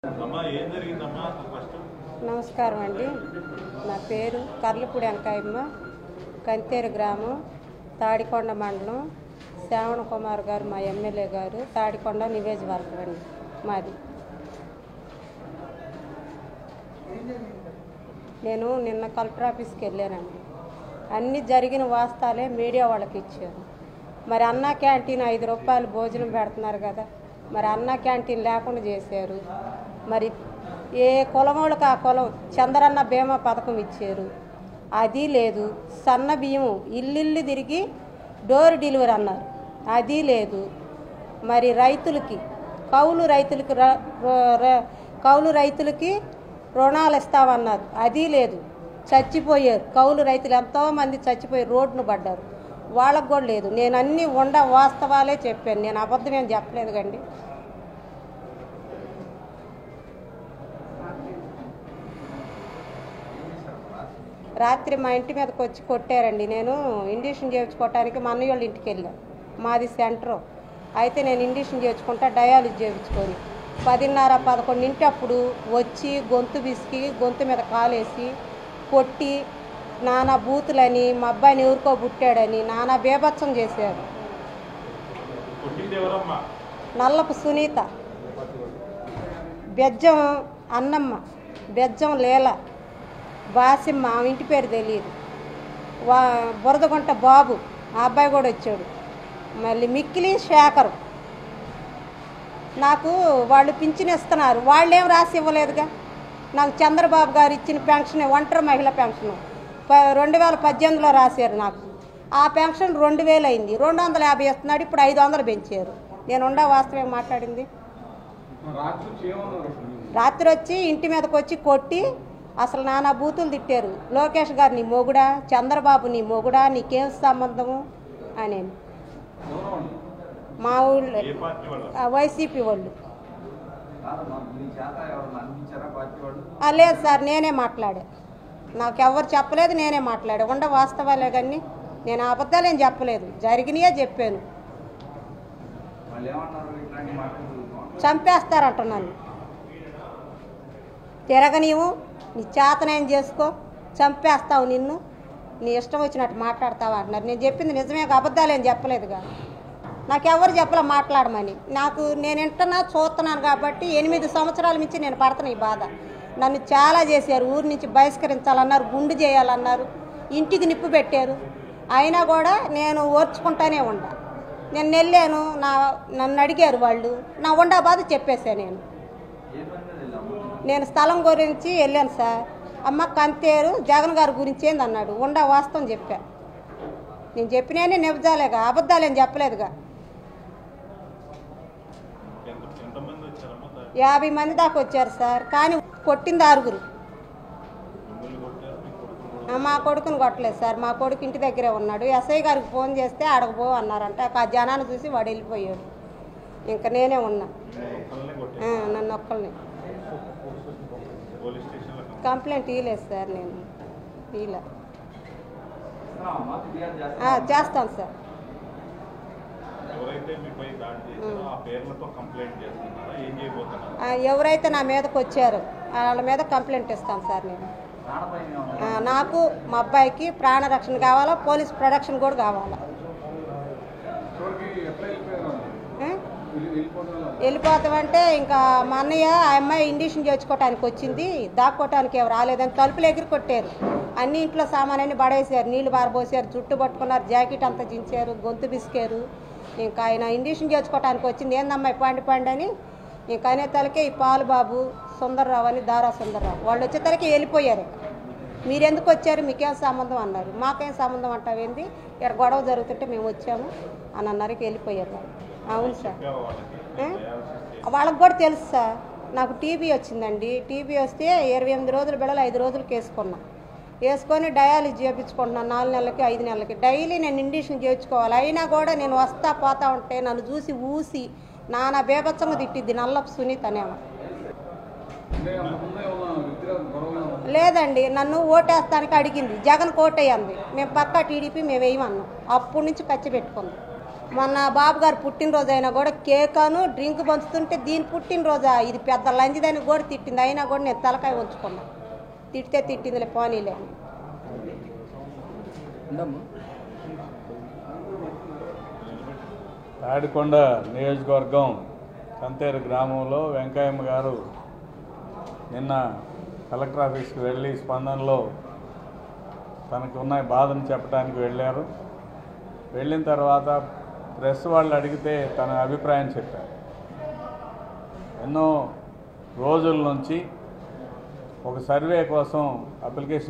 అమ్మా ఏం జరిగిందమ్మా ఫస్ట్ నమస్కారం అండి నా పేరు కర్లపూడి వెంకాయమ్మ కంతేరు గ్రామం తాడికొండ మండలం శ్రావణ కుమార్ గారు మా ఎమ్మెల్యే గారు తాడికొండ నియోజకవర్గం అండి మాది నేను నిన్న కలెక్టర్ ఆఫీస్కి వెళ్ళానండి అన్ని జరిగిన వాస్తాలే మీడియా వాళ్ళకి ఇచ్చారు మరి అన్నా క్యాంటీన్ ఐదు రూపాయలు భోజనం పెడుతున్నారు కదా మరి అన్నా క్యాంటీన్ లేకుండా చేశారు మరి ఏ కులం వాళ్ళకి ఆ కులం చంద్రన్న బీమా పథకం ఇచ్చారు అది లేదు సన్న బియ్యం ఇల్లిల్లు తిరిగి డోర్ డెలివరీ అన్నారు అది లేదు మరి రైతులకి కౌలు రైతులకి ర- ర- ర- కౌలు రైతులకి రుణాలు ఇస్తామన్నారు అది లేదు చచ్చిపోయారు కౌలు రైతులు ఎంతోమంది చచ్చిపోయి రోడ్డును పడ్డారు వాళ్ళకు కూడా లేదు నేను అన్ని ఉండ వాస్తవాలే చెప్పాను నేను అబద్ధం ఏం చెప్పలేదు కండి రాత్రి మా ఇంటి మీదకి వచ్చి కొట్టారండి నేను ఇండిషన్ చేయించుకోవటానికి మా అన్నయ్య వాళ్ళ ఇంటికి వెళ్ళాను మాది సెంటర్ అయితే నేను ఇండిషన్ చేయించుకుంటా డయాలిజ్ చేయించుకొని పదిన్నర పదకొండింటి అప్పుడు వచ్చి గొంతు విసికి గొంతు మీద కాలేసి కొట్టి నానా బూతులని మా అబ్బాయిని ఎవరికో పుట్టాడని నానా బేభత్సం చేశారు కొట్టింది ఎవరమ్మా నల్లపు సునీత బెజ్జం అన్నమ్మ బెజ్జం లీల బాసిమ్మ ఆమె ఇంటి పేరు తెలియదు వా బురదగుంట బాబు ఆ అబ్బాయి కూడా వచ్చాడు మళ్ళీ మిక్కిలి శేఖరు నాకు వాళ్ళు పింఛన్ ఇస్తున్నారు వాళ్ళేం రాసి ఇవ్వలేదుగా నాకు చంద్రబాబు గారు ఇచ్చిన పెన్షన్ ఒంటరి మహిళ పెన్షన్ ప- రెండు వేల పద్దెనిమిదిలో రాశారు నాకు ఆ పెన్షన్ రెండు వేలు అయింది రెండు వందల యాభై ఇస్తున్నాడు ఇప్పుడు ఐదు వందలు పెంచారు నేను ఉండా వాస్తవం మాట్లాడింది రాత్రి వచ్చి ఇంటి మీదకి వచ్చి కొట్టి అసలు నానా బూతులు తిట్టారు లోకేష్ గారు నీ మొగుడా చంద్రబాబు నీ మొగుడా నీకేం సంబంధము అని మా ఊళ్ళో ఏ పార్టీ వాళ్ళు ఆ, వైసీపీ వాళ్ళు మీ చేత ఎవరు అందించారా పార్టీ వాళ్ళు ఆ, లేదు సార్ నేనే మాట్లాడా నాకు ఎవరు చెప్పలేదు నేనే మాట్లాడా ఉండ వాస్తవాలే కానీ నేను అబద్ధాలు ఏం చెప్పలేదు జరిగినాయే చెప్పాను వాళ్ళు ఏమన్నారు ఇట్లాంటి మాట్లాడుతున్నాం చంపేస్తారంట నన్ను తిరగనీవు నీ చేతనేం చేసుకో చంపేస్తావు నిన్ను నీ ఇష్టం వచ్చినట్టు మాట్లాడతావా అంటున్నారు నేను చెప్పింది నిజమే అబద్ధాలు ఏం చెప్పలేదుగా నాకెవరు చెప్పలే మాట్లాడమని నాకు నేను వింటున్నా చూస్తున్నాను కాబట్టి ఎనిమిది సంవత్సరాల నుంచి నేను పడుతున్నా ఈ బాధ నన్ను చాలా చేశారు ఊరి నుంచి బహిష్కరించాలన్నారు గుండు చేయాలన్నారు ఇంటికి నిప్పు పెట్టారు అయినా కూడా నేను ఓర్చుకుంటానే ఉండా నేను వెళ్ళాను నా నన్ను అడిగారు వాళ్ళు నా ఉండా బాధ చెప్పేశాను నేను ఏ పని మీద వెళ్ళాము నేను స్థలం గురించి వెళ్ళాను సార్ అమ్మ కంతేరు జగన్ గారి గురించి ఏంది అన్నాడు ఉండా వాస్తవం చెప్పా నేను చెప్పినానే నిజాలేగా అబద్ధాలేం చెప్పలేదుగా ఎంత ఎంతమంది వచ్చారమ్మా దా- యాభై మంది దాకా వచ్చారు సార్ కానీ కొట్టింది ఆరుగురు మిమ్మల్ని కొట్టారు మీ కొడుకుని కూడా ఆ, మా కొడుకుని కొట్టలేదు సార్ మా కొడుకు ఇంటి దగ్గరే ఉన్నాడు ఎస్ఐ గారికి ఫోన్ చేస్తే అడగబో అన్నారంట ఆ జనాన్ని చూసి వాడు వెళ్ళిపోయాడు ఇంకా నేనే ఉన్నా మిమ్మల్ని ఒక్కళ్ళనే ఆ, కొట్టారు నన్ను ఒక్కళ్ళని పోలీస్ స్టేషన్లో కంప్లైంట్ కంప్లైంట్ ఇవ్వలేదు సార్ నేను ఇలా ఇస్తున్నామమ్మా ఫిర్యాదు ఆ, చేస్తాం చేస్తాను సార్ ఎవరైతే మీపై దాడి చేశారో ఆ పేర్లతో కంప్లైంట్ చేస్తున్నారా ఏం చేయబోతున్నారు ఆ, ఎవరైతే నా మీదకి వచ్చారో వాళ్ళ మీద కంప్లైంట్ ఇస్తాను సార్ నేను ప్రాణభయం ఆ, ఏమన్నా నాకు మా అబ్బాయికి ప్రాణ రక్షణ కావాలా పోలీస్ ప్రొడక్షన్ కూడా కావాలా ఆ? వెళ్ళిపోతామంటే ఇంకా మా అన్నయ్య ఆ అమ్మాయి ఇండిషన్ చేర్చుకోవటానికి వచ్చింది దాక్కోవటానికి ఏం రాలేదని తలుపులు ఎగిరి కొట్టారు అన్ని ఇంట్లో సామాన్ని పడేశారు నీళ్లు బారబోసారు జుట్టు పట్టుకున్నారు జాకెట్ అంతా చించారు గొంతు బిసికారు ఇంకా ఆయన ఇండిషన్ చేర్చుకోవటానికి వచ్చింది ఏందమ్మాయి పండి పండి అని ఇంకా అనే తలకే ఈ పాలు బాబు సుందర్రావు అని దారా సుందర్రావు వాళ్ళు వచ్చే తలకే వెళ్ళిపోయారు మీరు ఎందుకు వచ్చారు మీకేం సంబంధం అన్నారు మాకేం సంబంధం అంటావేంది ఇక్కడ గొడవ జరుగుతుంటే మేము వచ్చాము అని అన్నారు వెళ్ళిపోయారు వాళ్ళు. అవును సార్ చెప్పావా వాళ్ళకి ఏ? డయాలసిస్ వాళ్ళకి కూడా తెలుసు సార్ నాకు టీబీ వచ్చిందండి టీబీ వస్తే ఇరవై ఎనిమిది రోజులు బిళ్ళలు ఐదు రోజులకి వేసుకున్నా వేసుకొని డయాలిజ్ చేయించుకుంటున్నాను నాలుగు నెలలకి ఐదు నెలలకి డైలీ నేను ఇండిషన్ చేయించుకోవాలి అయినా కూడా నేను వస్తా పోతా ఉంటే నన్ను చూసి ఊసి నానా బేబచ్చంగా తిట్టిద్ది నల్లపు సునీత అనేమో లేదండి నన్ను ఓటేస్తానికి అడిగింది జగన్ కోటేయంది మేము పక్కా టీడీపీ మేము వేయమన్నాం అప్పటి నుంచి ఖర్చు పెట్టుకుంది మొన్న బాబు గారు పుట్టినరోజు అయినా కూడా కేక్ అను డ్రింక్ పంచుతుంటే దీని పుట్టినరోజా ఇది పెద్ద లంచిదని కూడా తిట్టింది అయినా కూడా నేను తలకాయ ఉంచుకున్నా తిడితే తిట్టిందిలే పోనీలే అని. ఉండమ్మా తాడికొండ నియోజకవర్గం కంతేరు గ్రామంలో వెంకయ్యమ్మ గారు నిన్న కలెక్టర్ ఆఫీస్కి వెళ్ళి స్పందనలో తనకు ఉన్న బాధను చెప్పడానికి వెళ్ళారు వెళ్ళిన తర్వాత ప్రెస్ వాళ్ళు అడిగితే తన అభిప్రాయం చెప్పారు ఎన్నో రోజుల నుంచి ఒక సర్వే కోసం అప్లికేషన్